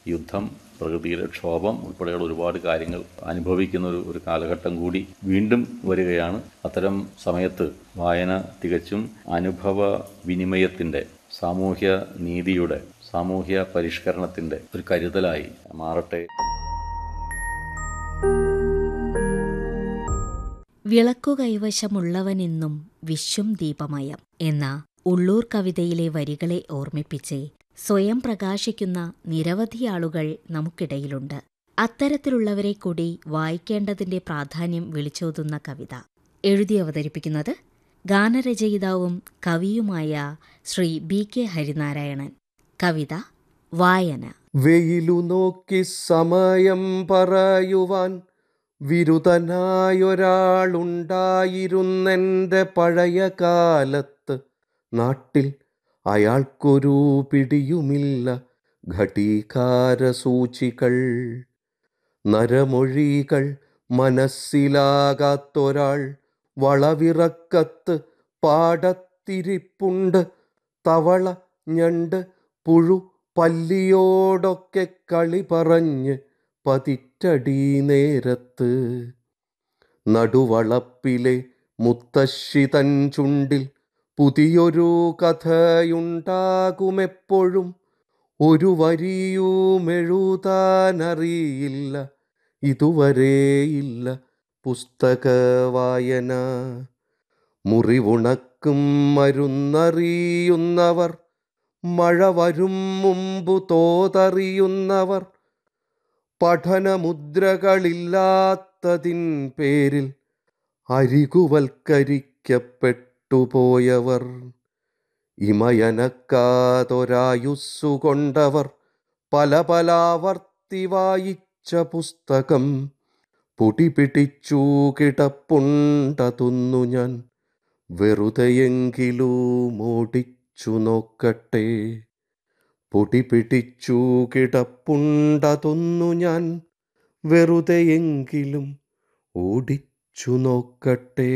യുദ്ധം പ്രകൃതിയിലെ ക്ഷോഭം ഉൾപ്പെടെയുള്ള ഒരുപാട് കാര്യങ്ങൾ അനുഭവിക്കുന്ന ഒരു ഒരു കാലഘട്ടം കൂടി വീണ്ടും വരികയാണ് അത്തരം സമയത്ത് വായന തികച്ചും അനുഭവ വിനിമയത്തിൻ്റെ സാമൂഹ്യ നീതിയുടെ സാമൂഹ്യ പരിഷ്കരണത്തിൻ്റെ ഒരു കരുതലായി മാറട്ടെ വിളക്കു കൈവശമുള്ളവനെന്നും വിശ്വം ദീപമയം എന്ന ഉള്ളൂർ കവിതയിലെ വരികളെ ഓർമ്മിപ്പിച്ച് സ്വയം പ്രകാശിക്കുന്ന നിരവധി ആളുകൾ നമുക്കിടയിലുണ്ട് അത്തരത്തിലുള്ളവരെ കൂടി വായിക്കേണ്ടതിന്റെ പ്രാധാന്യം വിളിച്ചോതുന്ന കവിത എഴുതി അവതരിപ്പിക്കുന്നത് ഗാനരചയിതാവും കവിയുമായ ശ്രീ ബി കെ ഹരിനാരായണൻ കവിത വായന വെയിലു നോക്കി സമയം പറയുവാൻ വിരുതനായൊരാളുണ്ടായിരുന്നെൻ്റെ പഴയ കാലത്ത് നാട്ടിൽ അയാൾക്കൊരു പിടിയുമില്ല ഘടീകാരസൂചികൾ നരമൊഴികൾ മനസ്സിലാകാത്തൊരാൾ വളവിറക്കത്ത് പാടത്തിരിപ്പുണ്ട് തവള ഞണ്ട് പുഴു പല്ലിയോടൊക്കെ കളി പറഞ്ഞ് പതിറ്റടി നേരത്ത് നടുവളപ്പിലെ മുത്തശ്ശി തൻ ചുണ്ടിൽ പുതിയൊരു കഥയുണ്ടാകുമെപ്പോഴും ഒരു വരിയുമെഴുതാനറിയില്ല ഇതുവരെയില്ല പുസ്തക വായന മുറിവുണക്കും മരുന്നറിയുന്നവർ മഴ വരും മുമ്പു തോതറിയുന്നവർ പഠനമുദ്രകളില്ലാത്തതിൻ പേരിൽ അരികുവൽക്കരിക്കപ്പെട്ടുപോയവർ ഇമയനക്കാതൊരായുസ്സുകൊണ്ടവർ പല പലാവർത്തി വായിച്ച പുസ്തകം പൊടി പിടിച്ചു കിടപ്പുണ്ടതുന്നു ഞാൻ വെറുതെയെങ്കിലും ഓടിച്ചു നോക്കട്ടെ പൊടി പിടിച്ചു കിടപ്പുണ്ടതൊന്നു ഞാൻ വെറുതെയെങ്കിലും ഓടിച്ചു നോക്കട്ടെ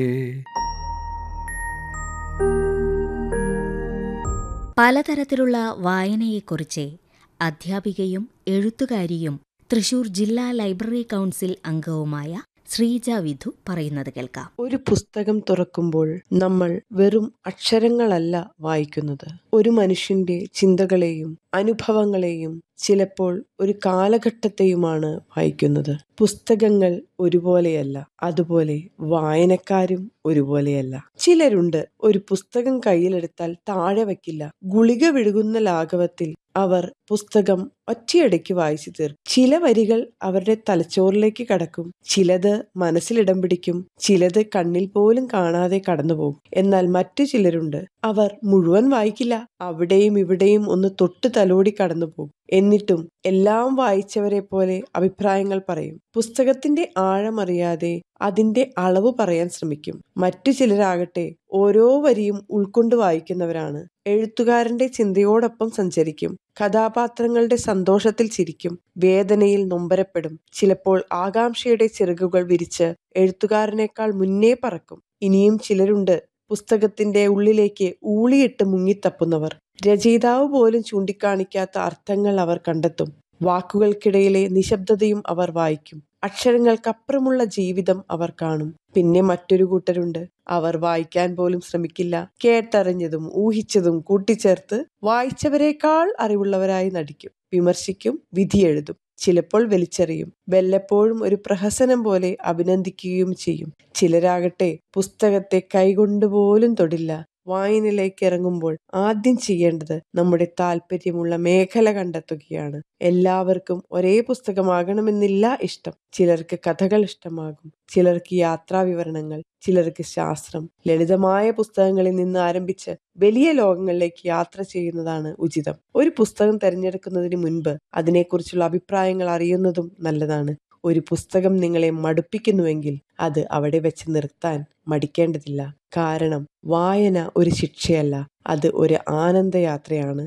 പലതരത്തിലുള്ള വായനയെക്കുറിച്ച് അധ്യാപികയും എഴുത്തുകാരിയും തൃശൂർ ജില്ലാ ലൈബ്രറി കൗൺസിൽ അംഗവുമായ ശ്രീജ വിധു പറയുന്നത് കേൾക്കാം ഒരു പുസ്തകം തുറക്കുമ്പോൾ നമ്മൾ വെറും അക്ഷരങ്ങളല്ല വായിക്കുന്നത് ഒരു മനുഷ്യന്റെ ചിന്തകളെയും അനുഭവങ്ങളെയും ചിലപ്പോൾ ഒരു കാലഘട്ടത്തെയുമാണ് വായിക്കുന്നത് പുസ്തകങ്ങൾ ഒരുപോലെയല്ല അതുപോലെ വായനക്കാരും ഒരുപോലെയല്ല ചിലരുണ്ട് ഒരു പുസ്തകം കയ്യിലെടുത്താൽ താഴെ വയ്ക്കില്ല ഗുളിക വിഴുകുന്ന ലാഘവത്തിൽ അവർ പുസ്തകം ഒറ്റയടയ്ക്ക് വായിച്ചു തീർക്കും ചില വരികൾ അവരുടെ തലച്ചോറിലേക്ക് കടക്കും ചിലത് മനസ്സിലിടം പിടിക്കും ചിലത് കണ്ണിൽ പോലും കാണാതെ കടന്നുപോകും എന്നാൽ മറ്റു ചിലരുണ്ട് അവർ മുഴുവൻ വായിക്കില്ല അവിടെയും ഇവിടെയും ഒന്ന് തൊട്ട് തലോടി കടന്നു പോകും എന്നിട്ടും എല്ലാം വായിച്ചവരെ പോലെ അഭിപ്രായങ്ങൾ പറയും പുസ്തകത്തിന്റെ ആഴമറിയാതെ അതിന്റെ അളവ് പറയാൻ ശ്രമിക്കും മറ്റു ചിലരാകട്ടെ ഓരോ വരിയും ഉൾക്കൊണ്ട് വായിക്കുന്നവരാണ് എഴുത്തുകാരന്റെ ചിന്തയോടൊപ്പം സഞ്ചരിക്കും കഥാപാത്രങ്ങളുടെ സന്തോഷത്തിൽ ചിരിക്കും വേദനയിൽ നൊമ്പരപ്പെടും ചിലപ്പോൾ ആകാംക്ഷയുടെ ചിറകുകൾ വിരിച്ച് എഴുത്തുകാരനേക്കാൾ മുന്നേ പറക്കും ഇനിയും ചിലരുണ്ട് പുസ്തകത്തിന്റെ ഉള്ളിലേക്ക് ഊളിയിട്ട് മുങ്ങിത്തപ്പുന്നവർ രചയിതാവ് പോലും ചൂണ്ടിക്കാണിക്കാത്ത അർത്ഥങ്ങൾ അവർ കണ്ടെത്തും വാക്കുകൾക്കിടയിലെ നിശബ്ദതയും അവർ വായിക്കും അക്ഷരങ്ങൾക്കപ്പുറമുള്ള ജീവിതം അവർ കാണും പിന്നെ മറ്റൊരു കൂട്ടരുണ്ട് അവർ വായിക്കാൻ പോലും ശ്രമിക്കില്ല കേട്ടറിഞ്ഞതും ഊഹിച്ചതും കൂട്ടിച്ചേർത്ത് വായിച്ചവരെക്കാൾ അറിവുള്ളവരായി നടിക്കും വിമർശിക്കും വിധിയെഴുതും ചിലപ്പോൾ വലിച്ചെറിയും വല്ലപ്പോഴും ഒരു പ്രഹസനം പോലെ അഭിനന്ദിക്കുകയും ചെയ്യും ചിലരാകട്ടെ പുസ്തകത്തെ കൈകൊണ്ടുപോലും തൊടില്ല വായനയിലേക്ക് ഇറങ്ങുമ്പോൾ ആദ്യം ചെയ്യേണ്ടത് നമ്മുടെ താല്പര്യമുള്ള മേഖല കണ്ടെത്തുകയാണ് എല്ലാവർക്കും ഒരേ പുസ്തകമാകണമെന്നില്ല ഇഷ്ടം ചിലർക്ക് കഥകൾ ഇഷ്ടമാകും ചിലർക്ക് യാത്രാ വിവരണങ്ങൾ ചിലർക്ക് ശാസ്ത്രം ലളിതമായ പുസ്തകങ്ങളിൽ നിന്ന് ആരംഭിച്ച് വലിയ ലോകങ്ങളിലേക്ക് യാത്ര ചെയ്യുന്നതാണ് ഉചിതം ഒരു പുസ്തകം തിരഞ്ഞെടുക്കുന്നതിന് മുൻപ് അതിനെക്കുറിച്ചുള്ള അഭിപ്രായങ്ങൾ അറിയുന്നതും നല്ലതാണ് ഒരു പുസ്തകം നിങ്ങളെ മടുപ്പിക്കുന്നുവെങ്കിൽ അത് അവിടെ വെച്ച് നിർത്താൻ മടിക്കേണ്ടതില്ല കാരണം വായന ഒരു ശിക്ഷയല്ല അത് ഒരു ആനന്ദയാത്രയാണ്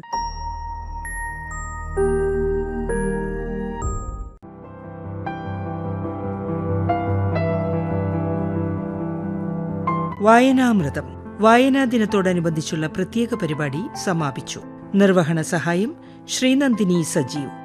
വായനാമൃതം വായനാ ദിനത്തോടനുബന്ധിച്ചുള്ള പ്രത്യേക പരിപാടി സമാപിച്ചു നിർവഹണ സഹായം ശ്രീനന്ദിനി സജീവ്